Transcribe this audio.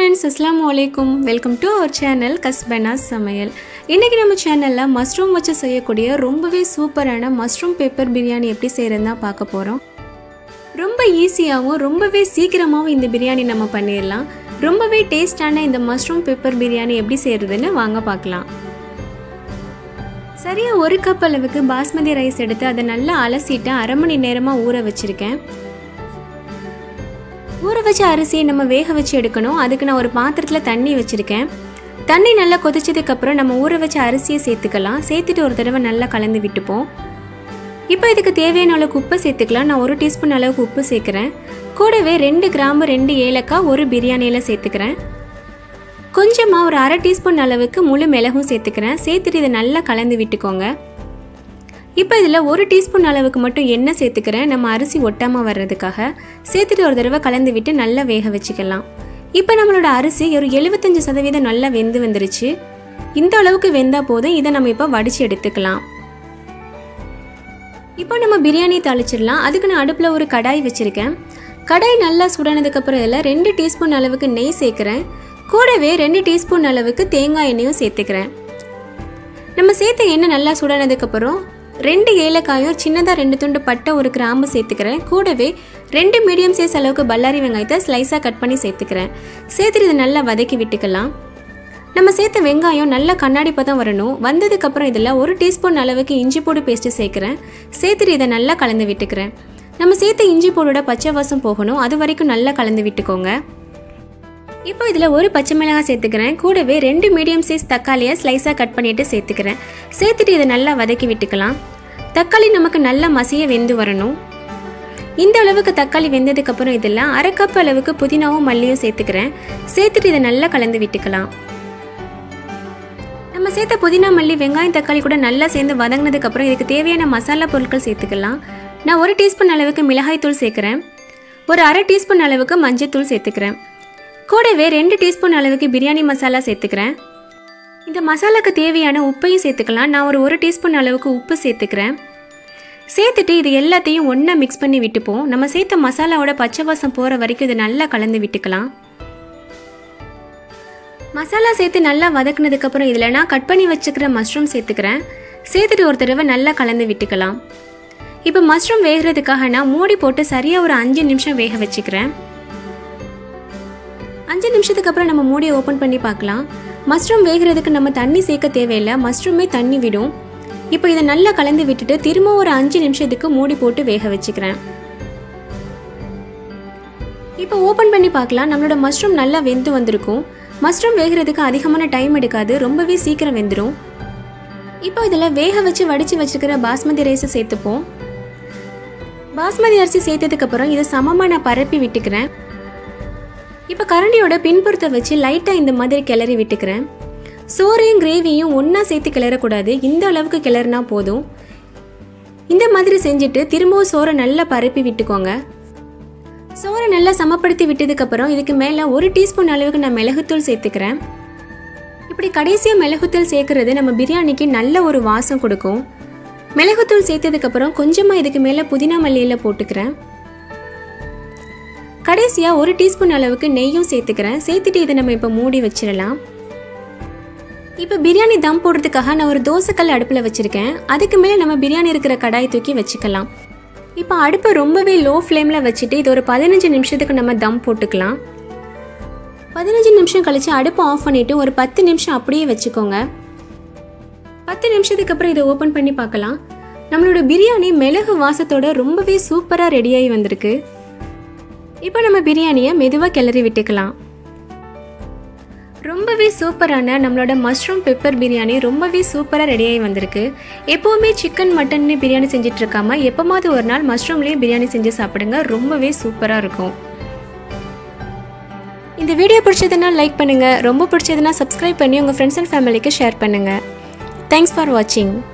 friends அஸ்ஸலாமு அலைக்கும் welcome to our channel கஸ்பனாஸ் சமையல் இன்றைக்கி நம்ம சேனலில் மஷ்ரூம் வச்சு செய்யக்கூடிய ரொம்பவே சூப்பரான மஷ்ரூம் பெப்பர் பிரியாணி எப்படி செய்கிறதுன்னு தான் பார்க்க போகிறோம் ரொம்ப ஈஸியாகவும் ரொம்பவே சீக்கிரமாகவும் இந்த பிரியாணி நம்ம பண்ணிடலாம் ரொம்பவே டேஸ்டான இந்த மஷ்ரூம் பெப்பர் பிரியாணி எப்படி செய்கிறதுன்னு வாங்க பார்க்கலாம் சரியாக ஒரு கப் அளவுக்கு பாஸ்மதி ரைஸ் எடுத்து அதை நல்லா அலசிட்டு அரை மணி நேரமாக ஊற வச்சுருக்கேன் ஊற வச்ச அரிசியை நம்ம வேக வச்சு எடுக்கணும் அதுக்கு நான் ஒரு பாத்திரத்தில் தண்ணி வச்சுருக்கேன் தண்ணி நல்லா கொதிச்சதுக்கப்புறம் நம்ம ஊற வச்ச அரிசியை சேர்த்துக்கலாம் சேர்த்துட்டு ஒரு தடவை நல்லா கலந்து விட்டுப்போம் இப்போ இதுக்கு தேவையான அளவுக்கு உப்பு சேர்த்துக்கலாம் நான் ஒரு டீஸ்பூன் அளவுக்கு உப்பு சேர்க்குறேன் கூடவே ரெண்டு கிராம்பு ரெண்டு ஏலக்காய் ஒரு பிரியாணியில் சேர்த்துக்கிறேன் கொஞ்சமாக ஒரு அரை டீஸ்பூன் அளவுக்கு முழு மிளகும் சேர்த்துக்கிறேன் சேர்த்துட்டு இதை நல்லா கலந்து விட்டுக்கோங்க இப்போ இதில் ஒரு டீஸ்பூன் அளவுக்கு மட்டும் எண்ணெய் சேர்த்துக்கிறேன் நம்ம அரிசி ஒட்டாமல் வர்றதுக்காக சேர்த்துட்டு ஒரு தடவை கலந்து விட்டு நல்லா வேக வச்சுக்கலாம் இப்போ நம்மளோட அரிசி ஒரு எழுபத்தஞ்சு சதவீதம் நல்லா வெந்து வந்துருச்சு இந்த அளவுக்கு வெந்தால் போதும் இதை நம்ம இப்போ வடித்து எடுத்துக்கலாம் இப்போ நம்ம பிரியாணி தாளிச்சிடலாம் அதுக்கு நான் அடுப்பில் ஒரு கடாய் வச்சுருக்கேன் கடாய் நல்லா சுடானதுக்கப்புறம் இதில் ரெண்டு டீஸ்பூன் அளவுக்கு நெய் சேர்க்குறேன் கூடவே ரெண்டு டீஸ்பூன் அளவுக்கு தேங்காய் எண்ணெயும் சேர்த்துக்கிறேன் நம்ம சேர்த்த எண்ணெய் நல்லா சுடானதுக்கப்புறம் ரெண்டு ஏலக்காயும் சின்னதாக ரெண்டு துண்டு பட்டை ஒரு கிராம்பு சேர்த்துக்கிறேன் கூடவே ரெண்டு மீடியம் சைஸ் அளவுக்கு பல்லாரி வெங்காயத்தை ஸ்லைஸாக கட் பண்ணி சேர்த்துக்கிறேன் சேர்த்துட்டு இதை நல்லா வதக்கி விட்டுக்கலாம் நம்ம சேர்த்த வெங்காயம் நல்லா கண்ணாடி பதம் வரணும் வந்ததுக்கப்புறம் இதில் ஒரு டீஸ்பூன் அளவுக்கு இஞ்சி பூடு பேஸ்ட்டு சேர்க்குறேன் சேர்த்துட்டு இதை நல்லா கலந்து விட்டுக்கிறேன் நம்ம சேர்த்த இஞ்சி பூடோட பச்சை வாசம் போகணும் அது வரைக்கும் நல்லா கலந்து விட்டுக்கோங்க இப்போ இதில் ஒரு பச்சை மிளகாய் சேர்த்துக்கிறேன் கூடவே ரெண்டு மீடியம் சைஸ் தக்காளியை ஸ்லைஸாக கட் பண்ணிட்டு சேர்த்துக்கிறேன் சேர்த்துட்டு இதை நல்லா வதக்கி விட்டுக்கலாம் தக்காளி நமக்கு நல்லா மசிய வெந்து வரணும் இந்த அளவுக்கு தக்காளி வெந்ததுக்கப்புறம் இதில் அரை கப் அளவுக்கு புதினாவும் மல்லியும் சேர்த்துக்கிறேன் சேர்த்துட்டு இதை நல்லா கலந்து விட்டுக்கலாம் நம்ம சேர்த்த புதினா மல்லி வெங்காயம் தக்காளி கூட நல்லா சேர்ந்து வதங்கினதுக்கப்புறம் இதுக்கு தேவையான மசாலா பொருட்கள் சேர்த்துக்கலாம் நான் ஒரு டீஸ்பூன் அளவுக்கு மிளகாய் தூள் சேர்க்குறேன் ஒரு அரை டீஸ்பூன் அளவுக்கு மஞ்சள் தூள் சேர்த்துக்கிறேன் கூடவே ரெண்டு டீஸ்பூன் அளவுக்கு பிரியாணி மசாலா சேர்த்துக்கிறேன் இந்த மசாலாக்கு தேவையான உப்பையும் சேர்த்துக்கலாம் நான் ஒரு ஒரு டீஸ்பூன் அளவுக்கு உப்பு சேர்த்துக்கிறேன் சேர்த்துட்டு இது எல்லாத்தையும் ஒன்றா மிக்ஸ் பண்ணி விட்டுப்போம் நம்ம சேர்த்த மசாலாவோட பச்சை வாசம் போகிற வரைக்கும் இதை நல்லா கலந்து விட்டுக்கலாம் மசாலா சேர்த்து நல்லா வதக்குனதுக்கப்புறம் இதில் நான் கட் பண்ணி வச்சுக்கிற மஷ்ரூம் சேர்த்துக்கிறேன் சேர்த்துட்டு ஒரு தடவை நல்லா கலந்து விட்டுக்கலாம் இப்போ மஷ்ரூம் வேகிறதுக்காக நான் மூடி போட்டு சரியாக ஒரு அஞ்சு நிமிஷம் வேக வச்சுக்கிறேன் அஞ்சு நிமிஷத்துக்கு அப்புறம் நம்ம மூடியை ஓப்பன் பண்ணி பார்க்கலாம் மஷ்ரூம் வேகிறதுக்கு நம்ம தண்ணி சேர்க்க தேவையில்லை மஷ்ரூமே தண்ணி விடும் இப்போ இதை நல்லா கலந்து விட்டுட்டு திரும்ப ஒரு அஞ்சு நிமிஷத்துக்கு மூடி போட்டு வேக வச்சுக்கிறேன் இப்போ ஓப்பன் பண்ணி பார்க்கலாம் நம்மளோட மஷ்ரூம் நல்லா வெந்து வந்திருக்கும் மஷ்ரூம் வேகிறதுக்கு அதிகமான டைம் எடுக்காது ரொம்பவே சீக்கிரம் வெந்துடும் இப்போ இதில் வேக வச்சு வடித்து வச்சுக்கிற பாஸ்மதி ரைஸை சேர்த்துப்போம் பாஸ்மதி அரிசி சேர்த்ததுக்கப்புறம் இதை சமமாக நான் பரப்பி விட்டுக்கிறேன் இப்போ கரண்டியோட பின்புறத்தை வச்சு லைட்டாக இந்த மாதிரி கிளறி விட்டுக்கிறேன் சோறையும் கிரேவியும் ஒன்றா சேர்த்து கிளறக்கூடாது இந்த அளவுக்கு கிளறினா போதும் இந்த மாதிரி செஞ்சுட்டு திரும்பவும் சோறை நல்லா பரப்பி விட்டுக்கோங்க சோறை நல்லா சமப்படுத்தி விட்டதுக்கப்புறம் இதுக்கு மேலே ஒரு டீஸ்பூன் அளவுக்கு நான் மிளகுத்தூள் சேர்த்துக்கிறேன் இப்படி கடைசியாக மிளகுத்தூள் சேர்க்குறது நம்ம பிரியாணிக்கு நல்ல ஒரு வாசம் கொடுக்கும் மிளகுத்தூள் சேர்த்ததுக்கப்புறம் கொஞ்சமாக இதுக்கு மேலே புதினா மல்லியில் போட்டுக்கிறேன் கடைசியாக ஒரு டீஸ்பூன் அளவுக்கு நெய்யும் சேர்த்துக்கிறேன் சேர்த்துட்டு இதை நம்ம இப்போ மூடி வச்சிடலாம் இப்போ பிரியாணி தம் போடுறதுக்காக நான் ஒரு தோசைக்கல் அடுப்பில் வச்சுருக்கேன் அதுக்கு மேலே நம்ம பிரியாணி இருக்கிற கடாய் தூக்கி வச்சுக்கலாம் இப்போ அடுப்பை ரொம்பவே லோ ஃப்ளேமில் வச்சுட்டு இது ஒரு பதினஞ்சு நிமிஷத்துக்கு நம்ம தம் போட்டுக்கலாம் பதினஞ்சு நிமிஷம் கழித்து அடுப்பை ஆஃப் பண்ணிவிட்டு ஒரு பத்து நிமிஷம் அப்படியே வச்சுக்கோங்க பத்து நிமிஷத்துக்கு அப்புறம் இதை ஓப்பன் பண்ணி பார்க்கலாம் நம்மளோட பிரியாணி மிளகு வாசத்தோட ரொம்பவே சூப்பராக ரெடியாகி வந்திருக்கு இப்போ நம்ம பிரியாணியை மெதுவாக கிளறி விட்டுக்கலாம் ரொம்பவே சூப்பரான நம்மளோட மஷ்ரூம் பெப்பர் பிரியாணி ரொம்பவே சூப்பராக ரெடியாகி வந்திருக்கு எப்போவுமே சிக்கன் மட்டன்னு பிரியாணி செஞ்சுட்டு இருக்காம எப்போமாவது ஒரு நாள் மஷ்ரூம்லேயே பிரியாணி செஞ்சு சாப்பிடுங்க ரொம்பவே சூப்பராக இருக்கும் இந்த வீடியோ பிடிச்சதுன்னா லைக் பண்ணுங்கள் ரொம்ப பிடிச்சதுன்னா சப்ஸ்கிரைப் பண்ணி உங்கள் ஃப்ரெண்ட்ஸ் அண்ட் ஃபேமிலிக்கு ஷேர் பண்ணுங்கள் தேங்க்ஸ் ஃபார் வாட்சிங்